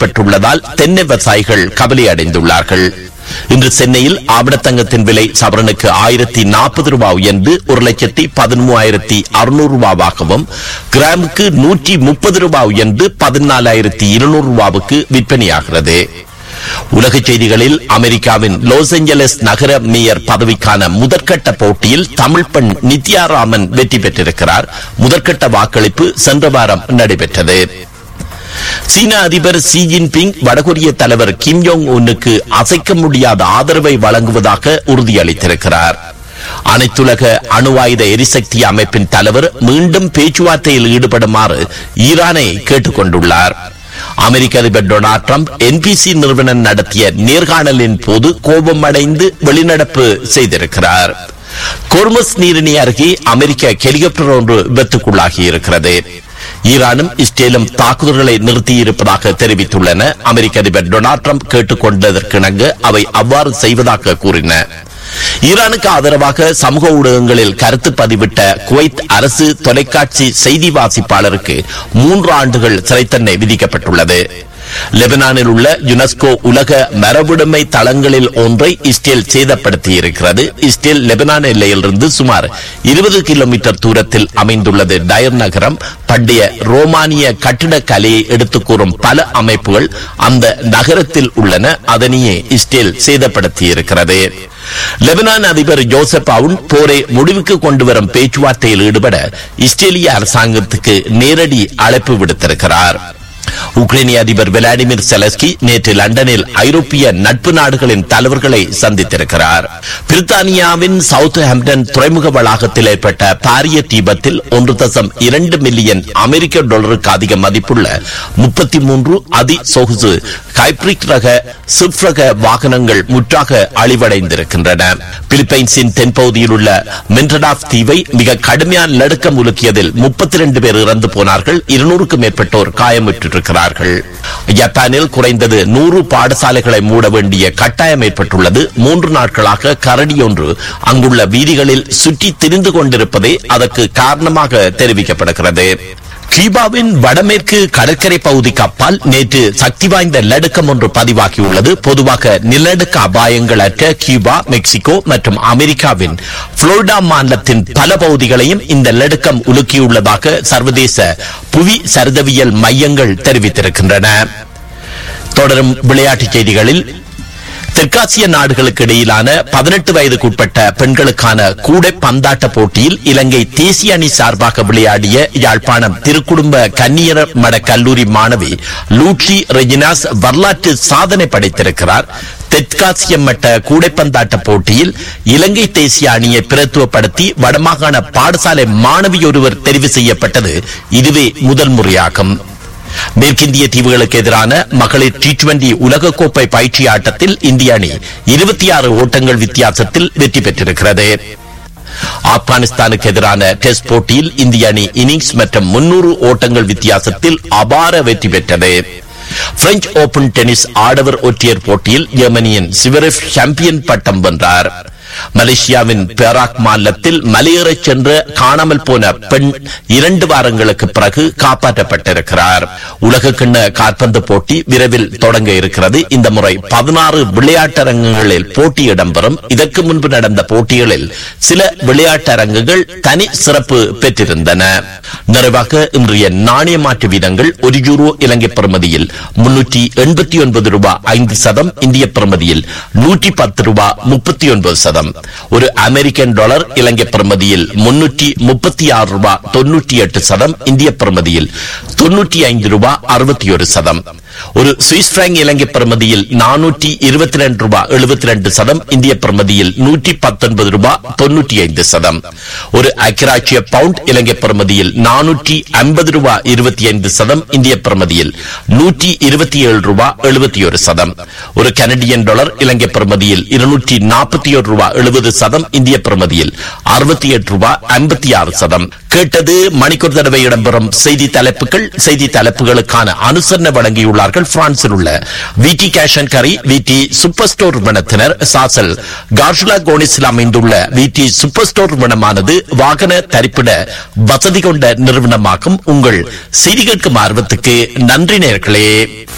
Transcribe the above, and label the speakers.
Speaker 1: ஏற்பட்டுள்ளதால் தென்னை விவசாயிகள் கவலை அடைந்துள்ளார்கள் இன்று சென்னையில் ஆபணத்தங்கத்தின் விலை சவரனுக்கு ஆயிரத்தி நாற்பது ரூபாய் உயர்ந்து ஒரு லட்சத்தி பதிமூவாயிரத்தி அறுநூறு ரூபாவாகவும் கிராமுக்கு நூற்றி முப்பது ரூபாய் உயர்ந்து பதினாலாயிரத்தி இருநூறு ரூபாவுக்கு விற்பனையாகிறது உலக செய்திகளில் அமெரிக்காவின் லாஸ் ஏஞ்சலஸ் நகர மேயர் பதவிக்கான முதற்கட்ட போட்டியில் தமிழ் பெண் நித்யாராமன் வெற்றி பெற்றிருக்கிறார் முதற்கட்ட வாக்களிப்பு சென்ற வாரம் நடைபெற்றது சீன அதிபர் ஷி ஜின்பிங் வடகொரிய தலைவர் கிம் யோங் உன்னுக்கு அசைக்க முடியாத ஆதரவை வழங்குவதாக உறுதியளித்திருக்கிறார் அனைத்துலக அணு ஆயுத எரிசக்தி அமைப்பின் தலைவர் மீண்டும் பேச்சுவார்த்தையில் ஈடுபடுமாறு ஈரானை கேட்டுக் கொண்டுள்ளார் அமெரிக்க அதிபர் டொனால்ட் ட்ரம்ப் என்பிசி நிறுவனம் நடத்திய நேர்காணலின் போது கோபம் அடைந்து வெளிநடப்பு செய்திருக்கிறார் கொர்மஸ் நீரிணி அருகே அமெரிக்க ஹெலிகாப்டர் ஒன்று விபத்துக்குள்ளாகி இருக்கிறது ஈரானும் இஸ்ரேலும் தாக்குதல்களை நிறுத்தியிருப்பதாக தெரிவித்துள்ளன அமெரிக்க அதிபர் டொனால்ட் ட்ரம்ப் கேட்டுக்கொண்டதற்கிணங்க அவை அவ்வாறு செய்வதாக கூறின ஈரானுக்கு ஆதரவாக சமூக ஊடகங்களில் கருத்து பதிவிட்ட குவைத் அரசு தொலைக்காட்சி செய்தி வாசிப்பாளருக்கு மூன்று ஆண்டுகள் சிறை தண்டனை விதிக்கப்பட்டுள்ளது லெபனானில் உள்ள யுனெஸ்கோ உலக மரபுடைமை தளங்களில் ஒன்றை இஸ்ரேல் சேதப்படுத்தி இருக்கிறது இஸ்ரேல் லெபனான் எல்லையிலிருந்து சுமார் இருபது கிலோமீட்டர் தூரத்தில் அமைந்துள்ளது டயர் நகரம் பண்டைய ரோமானிய கட்டிடக் கலையை எடுத்துக் கூறும் பல அமைப்புகள் அந்த நகரத்தில் உள்ளன அதனையே இஸ்ரேல் சேதப்படுத்தி இருக்கிறது லெபனான் அதிபர் ஜோசப் அவுன் போரை முடிவுக்கு கொண்டு வரும் பேச்சுவார்த்தையில் ஈடுபட இஸ்ரேலிய அரசாங்கத்துக்கு நேரடி அழைப்பு விடுத்திருக்கிறார் உக்ரைனிய அதிபர் விளாடிமிர் செலஸ்கி நேற்று லண்டனில் ஐரோப்பிய நட்பு நாடுகளின் தலைவர்களை சந்தித்திருக்கிறார் பிரித்தானியாவின் சவுத் ஹாம்டன் துறைமுக வளாகத்தில் ஏற்பட்ட பாரிய தீபத்தில் ஒன்று தசம் இரண்டு மில்லியன் அமெரிக்க டாலருக்கு அதிக மதிப்புள்ள முப்பத்தி மூன்று அதி சொகுசு ஹைப்ரிக் ரக ஸ்விஃப்ட் ரக வாகனங்கள் முற்றாக அழிவடைந்திருக்கின்றன பிலிப்பைன்ஸின் தென்பகுதியில் உள்ள மென்டடாஃப் தீவை மிக கடுமையான நடுக்கம் உலுக்கியதில் முப்பத்தி இரண்டு பேர் இறந்து போனார்கள் இருநூறுக்கும் மேற்பட்டோர் காயமுற்றிருக்கிறார்கள் ஜப்பானில் குறைந்தது நூறு பாடசாலைகளை மூட வேண்டிய கட்டாயம் ஏற்பட்டுள்ளது மூன்று நாட்களாக கரடி ஒன்று அங்குள்ள வீதிகளில் சுற்றி திரிந்து கொண்டிருப்பதே அதற்கு காரணமாக தெரிவிக்கப்படுகிறது கியூபாவின் வடமேற்கு கடற்கரை பகுதிக்கு அப்பால் நேற்று சக்தி வாய்ந்த நிலநடுக்கம் ஒன்று பதிவாகியுள்ளது பொதுவாக நிலநடுக்க அபாயங்கள் அற்ற கியூபா மெக்சிகோ மற்றும் அமெரிக்காவின் புளோரிடா மாநிலத்தின் பல பகுதிகளையும் இந்த நிலநடுக்கம் உலுக்கியுள்ளதாக சர்வதேச புவி சரிதவியல் மையங்கள் தெரிவித்திருக்கின்றன தொடரும் விளையாட்டுச் செய்திகளில் தெற்காசிய நாடுகளுக்கு இடையிலான பதினெட்டு வயதுக்குட்பட்ட பெண்களுக்கான கூடை பந்தாட்ட போட்டியில் இலங்கை தேசிய அணி சார்பாக விளையாடிய யாழ்ப்பாணம் திருக்குடும்ப கன்னியர் மட கல்லூரி மாணவி லூட்ரி ரெஜினாஸ் வரலாற்று சாதனை படைத்திருக்கிறார் தெற்காசிய மட்ட கூடைப்பந்தாட்ட போட்டியில் இலங்கை தேசிய அணியை பிரத்துவப்படுத்தி வடமாகாண பாடசாலை மாணவி ஒருவர் தெரிவு செய்யப்பட்டது இதுவே முதல் முறையாகும் மேற்கிந்திய தீவுகளுக்கு எதிரான மகளிர் டி டுவெண்டி உலகக்கோப்பை பயிற்சி ஆட்டத்தில் இந்திய அணி இருபத்தி ஆறு ஓட்டங்கள் வித்தியாசத்தில் வெற்றி பெற்றிருக்கிறது ஆப்கானிஸ்தானுக்கு எதிரான டெஸ்ட் போட்டியில் இந்திய அணி இன்னிங்ஸ் மற்றும் முன்னூறு ஓட்டங்கள் வித்தியாசத்தில் அபார வெற்றி பெற்றது பிரெஞ்சு ஓபன் டென்னிஸ் ஆடவர் ஒற்றையர் போட்டியில் ஜெர்மனியின் சிவரெஃப் சாம்பியன் பட்டம் வென்றார் மலேசியாவின் பேராக் மாநிலத்தில் மலையேறச் சென்ற காணாமல் போன பெண் இரண்டு வாரங்களுக்கு பிறகு காப்பாற்றப்பட்டிருக்கிறார் உலக கிண்ண காற்பந்து போட்டி விரைவில் தொடங்க இருக்கிறது இந்த முறை பதினாறு விளையாட்டரங்கங்களில் போட்டி இடம்பெறும் இதற்கு முன்பு நடந்த போட்டிகளில் சில விளையாட்டரங்குகள் தனி சிறப்பு பெற்றிருந்தன நிறைவாக இன்றைய நாணய மாற்று வீதங்கள் ஒரு யூரோ இலங்கை பிரமதியில் முன்னூற்றி எண்பத்தி ஒன்பது ரூபாய் ஐந்து சதம் இந்திய பிரமதியில் நூற்றி பத்து ரூபாய் முப்பத்தி ஒன்பது சதம் ஒரு அமெரிக்கன் டாலர் இலங்கை பிரமதியில் முன்னூற்றி முப்பத்தி ஆறு ரூபாய் தொன்னூற்றி எட்டு சதம் இந்திய பிரமதியில் தொன்னூற்றி ஐந்து ரூபாய் அறுபத்தி ஒரு சதம் ஒரு சுவிஸ் பிராங்க் இலங்கை பிரமதியில் நானூற்றி இருபத்தி ரெண்டு ரூபாய் எழுபத்தி ரெண்டு சதம் இந்திய பிரமதியில் நூற்றி பத்தொன்பது ரூபாய் தொன்னூற்றி ஐந்து சதம் ஒரு அக்கிராட்சிய பவுண்ட் இலங்கை பிரமதியில் நானூற்றி ஐம்பது ரூபாய் இருபத்தி ஐந்து சதம் இந்திய பிரமதியில் நூற்றி இருபத்தி ஏழு ரூபாய் எழுபத்தி ஒரு சதம் ஒரு கனடியன் டாலர் இலங்கை பிரமதியில் இருநூற்றி நாற்பத்தி ஒரு ரூபாய் எழுபது சதம் இந்திய பிரமதியில் அறுபத்தி எட்டு ரூபாய் ஐம்பத்தி ஆறு சதம் கேட்டது மணிக்கூர் தடவை இடம்பெறும் செய்தி தலைப்புகள் செய்தி தலைப்புகளுக்கான அனுசரணை வழங்கியுள்ளார்கள் பிரான்சில் உள்ள விடி கேஷ் அண்ட் கரி விடி சூப்பர் ஸ்டோர் நிறுவனத்தினர் சாசல் கார்ஷுலா கோனிஸில் அமைந்துள்ள விடி சூப்பர் ஸ்டோர் நிறுவனமானது வாகன தரிப்பிட வசதி கொண்ட நிறுவனமாகும் உங்கள் செய்தி கேட்கும் ஆர்வத்துக்கு நன்றி நேர்களே